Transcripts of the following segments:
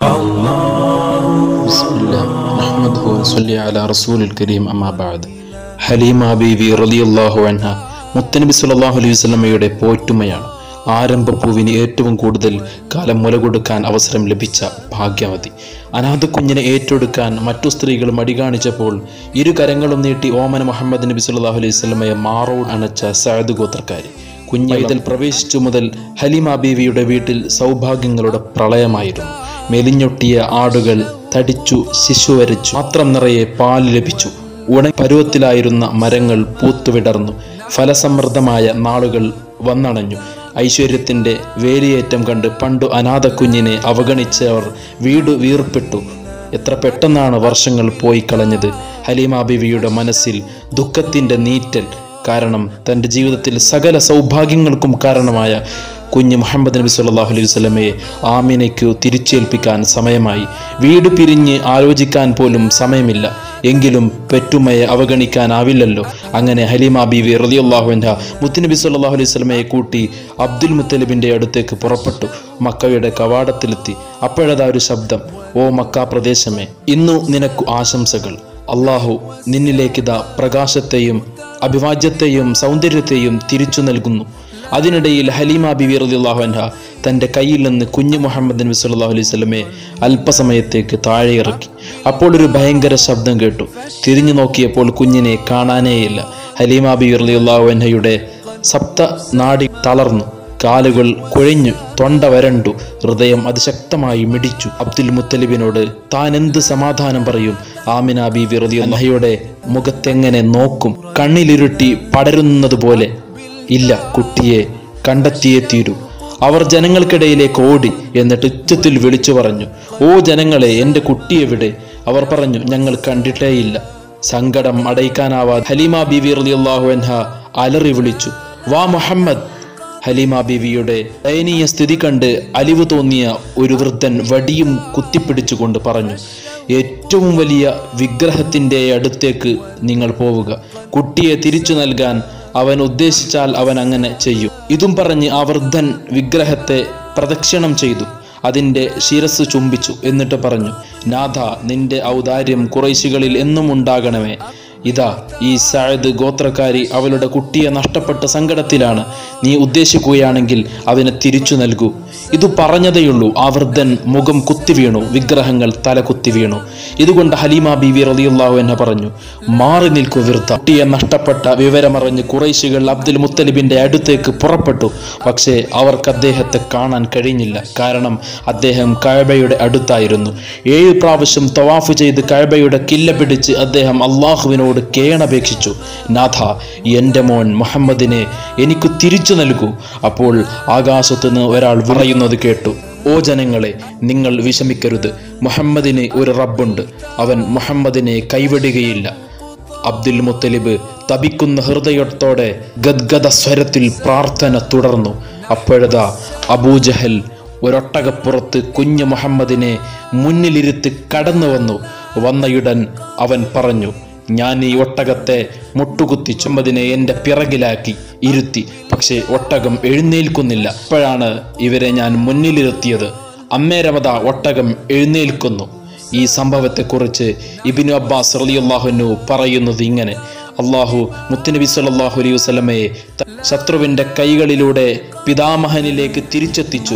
بسم الله نحمده ونصلي على رسول الكريم أما بعد ഹലീമ ബീവി റളിയല്ലാഹു അൻഹ മുത്തനബി സല്ലല്ലാഹു അലൈഹി വസല്ലമയുടെ പോറ്റുമയാണ് ആരംഭപ്പൂവിന് ഏറ്റവും കൂടുതൽ കാലം മുല കൊടുക്കാൻ അവസരം ലഭിച്ച ഭാഗ്യവതി അനാഥ കുഞ്ഞിനെ ഏറ്റെടുക്കാൻ മറ്റു സ്ത്രീകൾ മടി കാണിച്ചപ്പോൾ ഇരു കരങ്ങളും നീട്ടി ഓമന മുഹമ്മദ് നബി സല്ലല്ലാഹു അലൈഹി വസല്ലമയെ മാറോട് അണച്ച സഅദ് ഗോത്രക്കാരി കുഞ്ഞ് ഇതിൽ പ്രവേശിച്ചു മുതൽ ഹലിമ ബീവിയുടെ വീട്ടിൽ സൗഭാഗ്യങ്ങളുടെ പ്രളയമായിരുന്നു മെലിഞ്ഞൊട്ടിയ ആടുകൾ തടിച്ചു ശിശുവരച്ചു പാത്രം നിറയെ പാല് ലഭിച്ചു ഉണ പരുവത്തിലായിരുന്ന മരങ്ങൾ പൂത്തുവിടർന്നു ഫലസമൃദ്ധമായ നാളുകൾ വന്നണഞ്ഞു ഐശ്വര്യത്തിൻ്റെ വേലിയേറ്റം കണ്ട് പണ്ടു അനാഥ കുഞ്ഞിനെ അവഗണിച്ചവർ വീട് വീർപ്പെട്ടു എത്ര പെട്ടെന്നാണ് വർഷങ്ങൾ പോയി കളഞ്ഞത് ഹലീമ ബീവിയുടെ മനസ്സിൽ ദുഃഖത്തിൻ്റെ നീറ്റൽ കാരണം തൻ്റെ ജീവിതത്തിൽ സകല സൗഭാഗ്യങ്ങൾക്കും കാരണമായ കുഞ്ഞ് മുഹമ്മദ് നബി സല്ലല്ലാഹു അലൈഹി വസല്ലമയെ ആമിനയ്ക്കു തിരിച്ചേൽപ്പിക്കാൻ സമയമായി വീട് പിരിഞ്ഞ് ആലോചിക്കാൻ പോലും സമയമില്ല എങ്കിലും പെറ്റുമയെ അവഗണിക്കാനാവില്ലല്ലോ അങ്ങനെ ഹലീമ ബീവി റളിയല്ലാഹു അൻഹ മുത്തുനബി സല്ലല്ലാഹു അലൈഹി വസല്ലമയെ കൂട്ടി അബ്ദുൽ മുത്തലിബിൻ്റെ അടുത്തേക്ക് പുറപ്പെട്ടു മക്കയുടെ കവാടത്തിലെത്തി അപ്പോഴതാ ഒരു ശബ്ദം ഓ മക്ക പ്രദേശമേ ഇന്നു നിനക്കു ആശംസകൾ അള്ളാഹു നിന്നിലേക്കിതാ പ്രകാശത്തെയും അഭിവാജ്യത്തെയും സൗന്ദര്യത്തെയും തിരിച്ചു നൽകുന്നു അതിനിടയിൽ ഹലീമ ബിബി റളിയല്ലാഹു അൻഹ തൻ്റെ കയ്യിൽ നിന്ന് കുഞ്ഞു മുഹമ്മദ് നബി സല്ലല്ലാഹു അലൈഹി വസല്ലമയെ അല്പസമയത്തേക്ക് താഴെ ഇറക്കി അപ്പോൾ ഒരു ഭയങ്കര ശബ്ദം കേട്ടു തിരിഞ്ഞു നോക്കിയപ്പോൾ കുഞ്ഞിനെ കാണാനേയില്ല ഹലീമ ബിബി റളിയല്ലാഹു അൻഹയുടെ സപ്ത നാടി തളർന്നു കാലുകൾ കുഴഞ്ഞു തൊണ്ട വരണ്ടു ഹൃദയം അതിശക്തമായി മിടിച്ചു അബ്ദുൽ മുത്തലിബിനോട് താൻ എന്ത് സമാധാനം പറയും ആമിന ബീവി റളിയല്ലാഹയുടെ മുഖത്തെങ്ങനെ നോക്കും കണ്ണിലിരുട്ടി പടരുന്നത് പോലെ ഇല്ല കുട്ടിയെ കണ്ടെത്തിയേ തീരൂ അവർ ജനങ്ങൾക്കിടയിലേക്ക് ഓടി എന്നിട്ട് ഉച്ചത്തിൽ വിളിച്ചു പറഞ്ഞു ഓ ജനങ്ങളെ എൻ്റെ കുട്ടി എവിടെ അവർ പറഞ്ഞു ഞങ്ങൾ കണ്ടിട്ടേയില്ല സങ്കടം അടയ്ക്കാനാവാതെ ഹലീമ ബീവി റളിയല്ലാഹു അൻഹ അലറി വിളിച്ചു വാ മുഹമ്മദ് ഹലീമ ബീവിയുടെ ദയനീയ സ്ഥിതി കണ്ട് അലിവ് തോന്നിയ ഒരു വൃദ്ധൻ വടിയും കുത്തിപ്പിടിച്ചുകൊണ്ട് പറഞ്ഞു ഏറ്റവും വലിയ വിഗ്രഹത്തിൻ്റെ അടുത്തേക്ക് നിങ്ങൾ പോവുക കുട്ടിയെ തിരിച്ചു നൽകാൻ അവൻ ഉദ്ദേശിച്ചാൽ അവൻ അങ്ങനെ ചെയ്യും ഇതും പറഞ്ഞ് ആ വൃദ്ധൻ വിഗ്രഹത്തെ പ്രദക്ഷിണം ചെയ്തു അതിൻ്റെ ശിരസ് ചുംബിച്ചു എന്നിട്ട് പറഞ്ഞു നാഥ നിന്റെ ഔദാര്യം കുറൈശികളിൽ എന്നും ഉണ്ടാകണമേ ഇതാ ഈ സഅദ് ഗോത്രക്കാരി അവളുടെ കുട്ടിയെ നഷ്ടപ്പെട്ട സങ്കടത്തിലാണ് നീ ഉദ്ദേശിക്കുകയാണെങ്കിൽ അവന് തിരിച്ചു നൽകൂ ഇത് പറഞ്ഞതേയുള്ളൂ ആ വൃദ്ധൻ മുഖം കുത്തി വീണു വിഗ്രഹങ്ങൾ തല കുത്തി വീണു ഇതുകൊണ്ട് ഹലീമ ബീവി റളിയല്ലാഹു എന്നെ പറഞ്ഞു മാറി നിൽക്കൂ വൃദ്ധ കുട്ടിയെ നഷ്ടപ്പെട്ട വിവരമറിഞ്ഞ് കുറേശികൾ അബ്ദുൽ മുത്തലിബിന്റെ അടുത്തേക്ക് പുറപ്പെട്ടു പക്ഷേ അവർക്ക് അദ്ദേഹത്തെ കാണാൻ കഴിഞ്ഞില്ല കാരണം അദ്ദേഹം കഴബയുടെ അടുത്തായിരുന്നു ഏഴ് പ്രാവശ്യം തവാഫ് ചെയ്ത് കഴബയുടെ കില്ല പിടിച്ച് അദ്ദേഹം അള്ളാഹുവിനോട് കേണപേക്ഷിച്ചു നാഥ എൻ്റെ മോൻ മുഹമ്മദിനെ എനിക്ക് തിരിച്ചു നൽകൂ അപ്പോൾ ആകാശത്ത് നിന്ന് ഒരാൾ പറയുന്നത് കേട്ടു ഓ ജനങ്ങളെ നിങ്ങൾ വിഷമിക്കരുത് മുഹമ്മദിന് ഒരു റബ്ബുണ്ട് അവൻ മുഹമ്മദിനെ കൈവിടുകയില്ല അബ്ദുൽ മുത്തലിബ് തപിക്കുന്ന ഹൃദയത്തോടെ ഗദ്ഗദ സ്വരത്തിൽ പ്രാർത്ഥന തുടർന്നു അപ്പോഴതാ അബൂജഹൽ ഒരൊട്ടകപ്പുറത്ത് കുഞ്ഞു മുഹമ്മദിനെ മുന്നിലിരുത്തി കടന്നു വന്നു വന്നയുടൻ അവൻ പറഞ്ഞു ഞാൻ ഈ ഒട്ടകത്തെ മുട്ടുകുത്തി ചുമതിനെ എൻ്റെ പിറകിലാക്കി ഇരുത്തി പക്ഷേ ഒട്ടകം എഴുന്നേൽക്കുന്നില്ല അപ്പോഴാണ് ഇവരെ ഞാൻ മുന്നിലിരുത്തിയത് അമ്മേരമത ഒട്ടകം എഴുന്നേൽക്കുന്നു ഈ സംഭവത്തെക്കുറിച്ച് ഇബിനു അബ്ബാസ് റളിയല്ലാഹുനു പറയുന്നത് ഇങ്ങനെ അള്ളാഹു മുത്തുനബി സല്ലല്ലാഹു അലൈഹി വസല്ലമയെ ത- ശത്രുവിൻ്റെ കൈകളിലൂടെ പിതാമഹനിലേക്ക് തിരിച്ചെത്തിച്ചു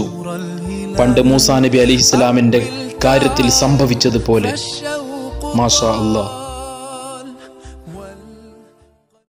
പണ്ട് മൂസാ നബി അലൈഹി ഇസ്ലാമിൻ്റെ കാര്യത്തിൽ സംഭവിച്ചതുപോലെ മാഷാ അള്ളാഹ്